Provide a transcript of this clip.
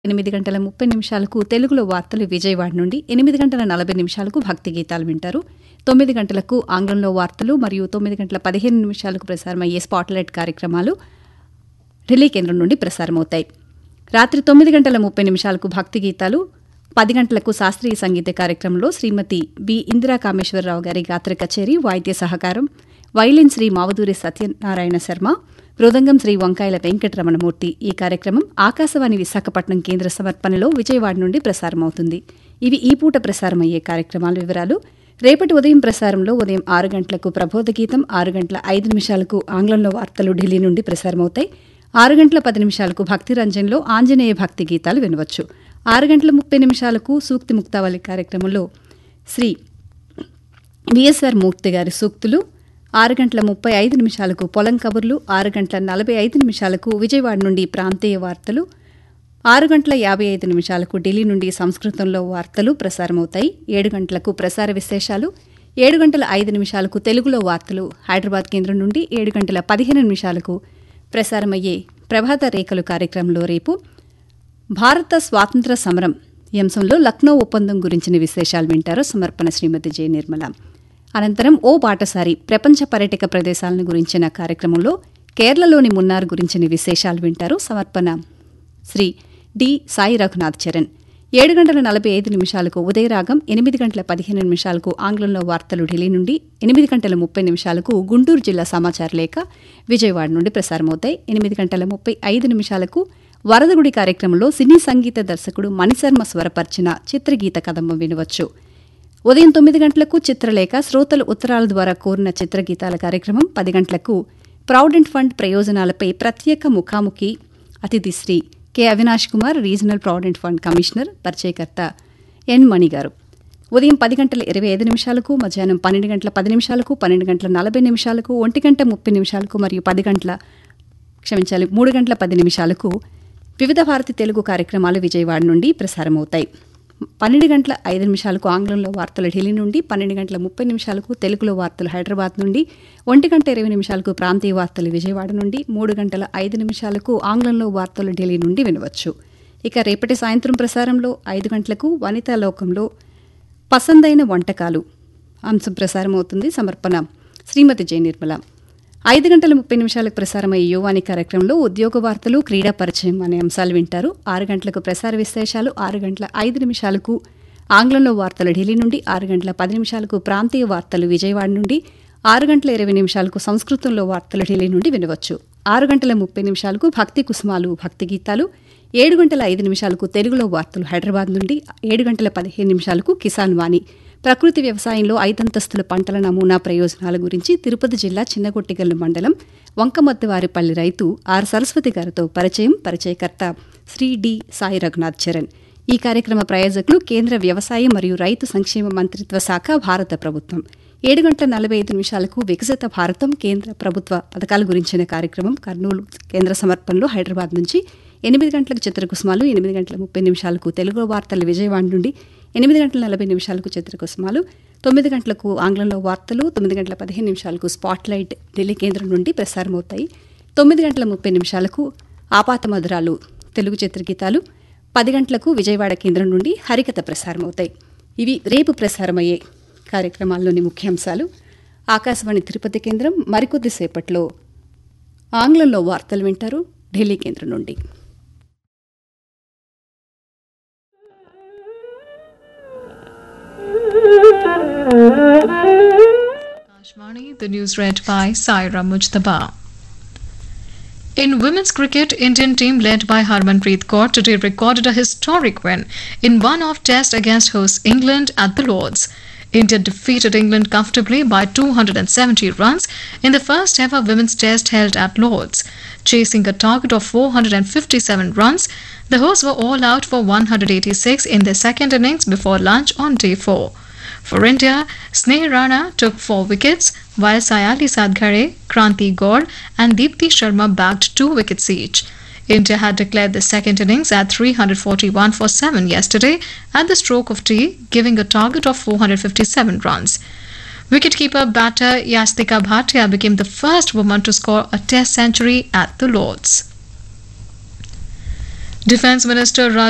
ఎనిమిది గంటల ముప్పై నిమిషాలకు తెలుగులో వార్తలు విజయవాడ నుండి ఎనిమిది గంటల నలభై నిమిషాలకు భక్తి గీతాలు వింటారు తొమ్మిది గంటలకు ఆంగ్లంలో వార్తలు మరియు తొమ్మిది గంటల పదిహేను నిమిషాలకు ప్రసారమయ్యే స్పాట్లైట్ కార్యక్రమాలు ఢిల్లీ కేంద్రం నుండి ప్రసారమవుతాయి రాత్రి తొమ్మిది గంటల ముప్పై నిమిషాలకు భక్తి గీతాలు పది గంటలకు శాస్త్రీయ సంగీత కార్యక్రమంలో శ్రీమతి బి ఇందిరా కామేశ్వరరావు గారి గాత్ర కచేరీ వాయిద్య సహకారం వైలిన్ శ్రీ మావదూరి సత్యనారాయణ శర్మ మృదంగం శ్రీ వంకాయల వెంకటరమణమూర్తి ఈ కార్యక్రమం ఆకాశవాణి విశాఖపట్నం కేంద్ర సమర్పణలో విజయవాడ నుండి ప్రసారమవుతుంది ఇవి ఈ పూట ప్రసారమయ్యే కార్యక్రమాల వివరాలు రేపటి ఉదయం ప్రసారంలో ఉదయం ఆరు గంటలకు ప్రబోధ గీతం ఆరు గంటల ఐదు నిమిషాలకు ఆంగ్లంలో వార్తలు ఢిల్లీ నుండి ప్రసారమవుతాయి ఆరు గంటల పది నిమిషాలకు భక్తి రంజన్లో ఆంజనేయ భక్తి గీతాలు వినవచ్చు ఆరు గంటల ముప్పై నిమిషాలకు సూక్తి ముక్తావళి కార్యక్రమంలో శ్రీ విఎస్ఆర్ మూర్తి గారి సూక్తులు ఆరు గంటల ముప్పై ఐదు నిమిషాలకు పొలం కబుర్లు ఆరు గంటల నలభై ఐదు నిమిషాలకు విజయవాడ నుండి ప్రాంతీయ వార్తలు ఆరు గంటల యాభై ఐదు నిమిషాలకు ఢిల్లీ నుండి సంస్కృతంలో వార్తలు ప్రసారమవుతాయి ఏడు గంటలకు ప్రసార విశేషాలు ఏడు గంటల ఐదు నిమిషాలకు తెలుగులో వార్తలు హైదరాబాద్ కేంద్రం నుండి ఏడు గంటల పదిహేను నిమిషాలకు ప్రసారమయ్యే ప్రభాత రేఖలు కార్యక్రమంలో రేపు భారత స్వాతంత్ర సమరం ఈ అంశంలో లక్నో ఒప్పందం గురించిన విశేషాలు వింటారు సమర్పణ శ్రీమతి జె నిర్మల అనంతరం ఓ బాటసారి ప్రపంచ పర్యాటక ప్రదేశాలను గురించిన కార్యక్రమంలో కేరళలోని మున్నార్ గురించిన విశేషాలు వింటారు సమర్పణ శ్రీ డి సాయి రఘునాథ్ చరణ్ ఏడు గంటల నలభై ఐదు నిమిషాలకు ఉదయరాగం ఎనిమిది గంటల పదిహేను నిమిషాలకు ఆంగ్లంలో వార్తలు ఢిల్లీ నుండి ఎనిమిది గంటల ముప్పై నిమిషాలకు గుంటూరు జిల్లా సమాచార లేఖ విజయవాడ నుండి ప్రసారమవుతాయి ఎనిమిది గంటల ముప్పై ఐదు నిమిషాలకు వరదగుడి కార్యక్రమంలో సినీ సంగీత దర్శకుడు మణిశర్మ స్వరపర్చిన చిత్రగీత కదంబం వినవచ్చు ఉదయం తొమ్మిది గంటలకు చిత్రలేఖ శ్రోతలు ఉత్తరాల ద్వారా కోరిన చిత్రగీతాల కార్యక్రమం పది గంటలకు ప్రౌడెంట్ ఫండ్ ప్రయోజనాలపై ప్రత్యేక ముఖాముఖి అతిథి Shri K Avinash Kumar regional provident fund commissioner పరిచయకర్త ఎన్ మణి గారు ఉదయం పది గంటల ఇరవై ఐదు నిమిషాలకు మధ్యాహ్నం పన్నెండు గంటల పది నిమిషాలకు పన్నెండు గంటల నలభై నిమిషాలకు ఒంటి గంట ముప్పై నిమిషాలకు మరియు పది గంటల క్షమించాలి మూడు గంటల పది నిమిషాలకు వివిధ భారతి తెలుగు కార్యక్రమాలు విజయవాడ నుండి ప్రసారమవుతాయి పన్నెండు గంటల ఐదు నిమిషాలకు ఆంగ్లంలో వార్తలు ఢిల్లీ నుండి పన్నెండు గంటల ముప్పై నిమిషాలకు తెలుగులో వార్తలు హైదరాబాద్ నుండి ఒంటి గంట ఇరవై నిమిషాలకు ప్రాంతీయ వార్తలు విజయవాడ నుండి మూడు గంటల ఐదు నిమిషాలకు ఆంగ్లంలో వార్తలు ఢిల్లీ నుండి వినవచ్చు ఇక రేపటి సాయంత్రం ప్రసారంలో ఐదు గంటలకు వనితా లోకంలో పసందైన వంటకాలు అంశం ప్రసారమవుతుంది సమర్పణ శ్రీమతి జయ నిర్మల ఐదు గంటల ముప్పై నిమిషాలకు ప్రసారమయ్యే యువాని కార్యక్రమంలో ఉద్యోగ వార్తలు క్రీడా పరిచయం అనే అంశాలు వింటారు ఆరు గంటలకు ప్రసార విశేషాలు ఆరు గంటల ఐదు నిమిషాలకు ఆంగ్లంలో వార్తలు ఢిల్లీ నుండి ఆరు గంటల పది నిమిషాలకు ప్రాంతీయ వార్తలు విజయవాడ నుండి ఆరు గంటల ఇరవై నిమిషాలకు సంస్కృతంలో వార్తలు ఢిల్లీ నుండి వినవచ్చు ఆరు గంటల ముప్పై నిమిషాలకు భక్తి కుసుమాలు భక్తి గీతాలు ఏడు గంటల ఐదు నిమిషాలకు తెలుగులో వార్తలు హైదరాబాద్ నుండి ఏడు గంటల పదిహేను నిమిషాలకు కిసాన్ వాణి ప్రకృతి వ్యవసాయంలో ఐదంతస్తుల పంటల నమూనా ప్రయోజనాల గురించి తిరుపతి జిల్లా చిన్నగొట్టిగల్లు మండలం వంకమద్దవారిపల్లి రైతు ఆర్ సరస్వతి గారితో పరిచయం పరిచయకర్త శ్రీ డి సాయి రఘునాథ్ చరణ్ ఈ కార్యక్రమ ప్రాయోజకులు కేంద్ర వ్యవసాయ మరియు రైతు సంక్షేమ మంత్రిత్వ శాఖ భారత ప్రభుత్వం ఏడు గంటల నలభై ఐదు నిమిషాలకు వికసిత భారతం కేంద్ర ప్రభుత్వ పథకాల గురించిన కార్యక్రమం కర్నూలు కేంద్ర సమర్పణలో హైదరాబాద్ నుంచి ఎనిమిది గంటలకు చిత్రకుసుమాలు ఎనిమిది గంటల ముప్పై నిమిషాలకు తెలుగు వార్తలు విజయవాడ నుండి ఎనిమిది గంటల నలభై నిమిషాలకు చిత్రకుసుమాలు తొమ్మిది గంటలకు ఆంగ్లంలో వార్తలు తొమ్మిది గంటల పదిహేను నిమిషాలకు స్పాట్లైట్ ఢిల్లీ కేంద్రం నుండి ప్రసారమవుతాయి తొమ్మిది గంటల ముప్పై నిమిషాలకు ఆపాత మధురాలు తెలుగు చిత్రగీతాలు పది గంటలకు విజయవాడ కేంద్రం నుండి హరికథ ప్రసారమవుతాయి ఇవి రేపు ప్రసారమయ్యే కార్యక్రమాల్లోని ముఖ్యాంశాలు ఆకాశవాణి తిరుపతి కేంద్రం మరికొద్దిసేపట్లో ఆంగ్లంలో వార్తలు వింటారు ఢిల్లీ కేంద్రం నుండి Akashvani, the news read by Saira Mujtaba. In women's cricket, Indian team led by Harmanpreet Kaur today recorded a historic win in one-off test against host England at the Lords. India defeated England comfortably by 270 runs in the first ever women's test held at Lords. Chasing a target of 457 runs, the hosts were all out for 186 in their second innings before lunch on day 4. For India, Sneh Rana took four wickets, while Sayali Sadghare, Kranti Gaur, and Deepthi Sharma bagged two wickets each. India had declared the second innings at 341 for 7 yesterday at the stroke of tea, giving a target of 457 runs. Wicketkeeper batter Yastika Bhatia became the first woman to score a test century at the Lords. Defence Minister Raj